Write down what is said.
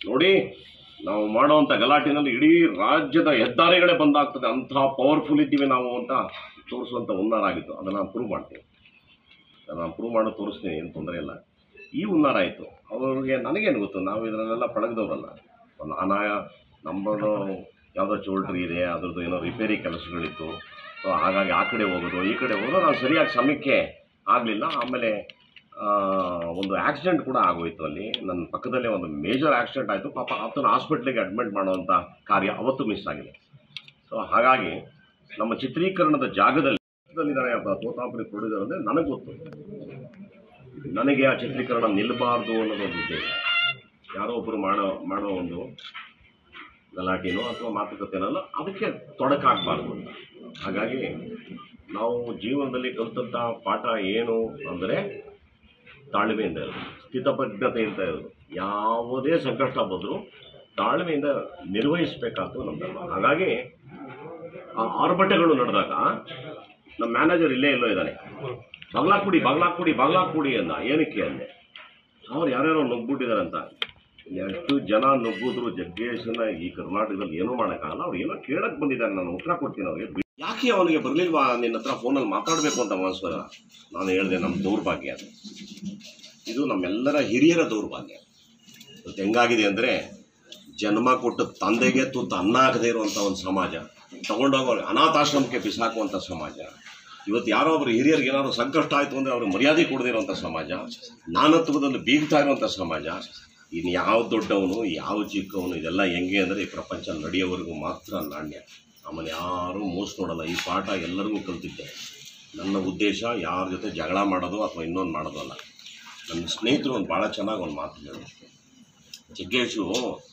ನೋಡಿ ನಾವು ಮಾಡುವಂಥ ಗಲಾಟೆನಲ್ಲಿ ಇಡೀ ರಾಜ್ಯದ ಹೆದ್ದಾರಿಗಳೇ ಬಂದಾಗ್ತದೆ ಅಂಥ ಪವರ್ಫುಲ್ ಇದ್ದೀವಿ ನಾವು ಅಂತ ತೋರಿಸುವಂಥ ಹುನ್ನಾರ ಆಗಿತ್ತು ಅದನ್ನು ನಾನು ಪ್ರೂವ್ ಮಾಡ್ತೀನಿ ಅದನ್ನು ನಾನು ಪ್ರೂವ್ ಮಾಡೋ ತೋರಿಸ್ತೀನಿ ಏನು ತೊಂದರೆ ಇಲ್ಲ ಈ ಹುನ್ನಾರ ಆಯಿತು ಅವ್ರಿಗೆ ನನಗೇನು ಗೊತ್ತು ನಾವು ಇದರಲ್ಲೆಲ್ಲ ಪಳಗದವ್ರಲ್ಲ ಒಂದು ಅನಾಯ ನಮ್ಮದು ಯಾವುದೋ ಚೋಲ್ಟ್ರಿ ಇದೆ ಅದ್ರದ್ದು ಏನೋ ರಿಪೇರಿ ಕೆಲಸಗಳಿತ್ತು ಸೊ ಹಾಗಾಗಿ ಆ ಕಡೆ ಹೋಗೋದು ಈ ಕಡೆ ಹೋಗೋದು ನಾವು ಸರಿಯಾಗಿ ಸಮಯಕ್ಕೆ ಆಗಲಿಲ್ಲ ಆಮೇಲೆ ಆ, ಒಂದು ಆಕ್ಸಿಡೆಂಟ್ ಕೂಡ ಆಗೋಯ್ತು ಅಲ್ಲಿ ನನ್ನ ಪಕ್ಕದಲ್ಲೇ ಒಂದು ಮೇಜರ್ ಆಕ್ಸಿಡೆಂಟ್ ಆಯಿತು ಪಾಪ ಆತನ ಹಾಸ್ಪಿಟ್ಲಿಗೆ ಅಡ್ಮಿಟ್ ಮಾಡುವಂಥ ಕಾರ್ಯ ಅವತ್ತು ಮಿಸ್ ಆಗಿದೆ ಸೊ ಹಾಗಾಗಿ ನಮ್ಮ ಚಿತ್ರೀಕರಣದ ಜಾಗದಲ್ಲಿ ಇದ್ದಾರೆ ಒಬ್ಬ ತೋತಾಪುರಿ ಪ್ರೊಡ್ಯೂಸರ್ ಅಂದರೆ ನನಗೆ ಗೊತ್ತು ನನಗೆ ಆ ಚಿತ್ರೀಕರಣ ನಿಲ್ಲಬಾರ್ದು ಅನ್ನೋದು ಒಂದು ಉದ್ದೇಶ ಯಾರೋ ಒಬ್ಬರು ಮಾಡೋ ಮಾಡೋ ಒಂದು ಗಲಾಟೆನೋ ಅಥವಾ ಮಾತುಕತೆನೋ ಅದಕ್ಕೆ ತೊಡಕಾಗಬಾರ್ದು ಅಂತ ಹಾಗಾಗಿ ನಾವು ಜೀವನದಲ್ಲಿ ಕಲಿತಂಥ ಪಾಠ ಏನು ಅಂದರೆ ತಾಳ್ಮೆಯಿಂದ ಇರೋದು ಸ್ಥಿತಪ್ರಜ್ಞತೆಯಿಂದ ಇರೋದು ಯಾವುದೇ ಸಂಕಷ್ಟ ಬಂದರೂ ತಾಳ್ಮೆಯಿಂದ ನಿರ್ವಹಿಸಬೇಕಾದ್ದು ನಮ್ಮ ಧರ್ಮ ಹಾಗಾಗಿ ಆ ಆರ್ಭಟಗಳು ನಡೆದಾಗ ನಮ್ಮ ಮ್ಯಾನೇಜರ್ ಇಲ್ಲೇ ಎಲ್ಲೋ ಇದ್ದಾನೆ ಬಾಗ್ಲಾಕ್ಬಿಡಿ ಬಾಗ್ಲಾಕ್ಬಿಡಿ ಬಾಗ್ಲಾಕ್ಬಿಡಿ ಅಂದ ಏನಕ್ಕೆ ಅಂದೆ ಅವ್ರು ಯಾರ್ಯಾರೋ ನುಗ್ಬಿಟ್ಟಿದ್ದಾರೆ ಅಂತ ಎಷ್ಟು ಜನ ನುಗ್ಗಿದ್ರು ಜಗ್ಗೇಶನ ಈ ಕರ್ನಾಟಕದಲ್ಲಿ ಏನೂ ಮಾಡೋಕ್ಕಾಗಲ್ಲ ಅವ್ರು ಏನೋ ಕೇಳಕ್ಕೆ ಬಂದಿದ್ದಾರೆ ನಾನು ಉತ್ತರ ಕೊಡ್ತೀನಿ ಅವ್ರಿಗೆ ಯಾಕೆ ಅವನಿಗೆ ಬರಲಿಲ್ವಾ ನಿನ್ನ ಹತ್ರ ಫೋನಲ್ಲಿ ಮಾತಾಡಬೇಕು ಅಂತ ಮನಸ್ಸು ನಾನು ಹೇಳಿದೆ ನಮ್ಮ ದೌರ್ಭಾಗ್ಯ ಅದು ಇದು ನಮ್ಮೆಲ್ಲರ ಹಿರಿಯರ ದೌರ್ಭಾಗ್ಯ ಇವತ್ತು ಹೆಂಗಾಗಿದೆ ಅಂದರೆ ಜನ್ಮ ಕೊಟ್ಟ ತಂದೆಗೆ ತುತ್ತು ಅನ್ನ ಹಾಕದೇ ಇರುವಂಥ ಒಂದು ಸಮಾಜ ತಗೊಂಡೋಗಿ ಅವ್ರಿಗೆ ಅನಾಥಾಶ್ರಮಕ್ಕೆ ಬಿಸಾಕುವಂಥ ಸಮಾಜ ಇವತ್ತು ಯಾರೋ ಒಬ್ರು ಹಿರಿಯರಿಗೆ ಏನಾದ್ರು ಸಂಕಷ್ಟ ಆಯಿತು ಅಂದರೆ ಅವ್ರಿಗೆ ಮರ್ಯಾದೆ ಕೊಡದೇ ಇರುವಂಥ ಸಮಾಜ ನಾನತ್ವದಲ್ಲಿ ಬೀಗ್ತಾ ಇರುವಂಥ ಸಮಾಜ ಇನ್ನು ಯಾವ ದೊಡ್ಡವನು ಯಾವ ಚಿಕ್ಕವನು ಇದೆಲ್ಲ ಹೆಂಗೆ ಅಂದರೆ ಈ ಪ್ರಪಂಚ ನಡೆಯೋವರೆಗೂ ಮಾತ್ರ ನಾಣ್ಯ ಆಮೇಲೆ ಯಾರೂ ಮೋಸ ನೋಡಲ್ಲ ಈ ಪಾಠ ಎಲ್ಲರಿಗೂ ಕಲ್ತಿದ್ದೆ ನನ್ನ ಉದ್ದೇಶ ಯಾರ ಜೊತೆ ಜಗಳ ಮಾಡೋದು ಅಥವಾ ಇನ್ನೊಂದು ಮಾಡೋದು ಅಲ್ಲ ನನ್ನ ಸ್ನೇಹಿತರು ಒಂದು ಭಾಳ ಚೆನ್ನಾಗಿ ಒಂದು ಮಾತು ಹೇಳಿದ್ರು ಜಗ್ಗೇಶು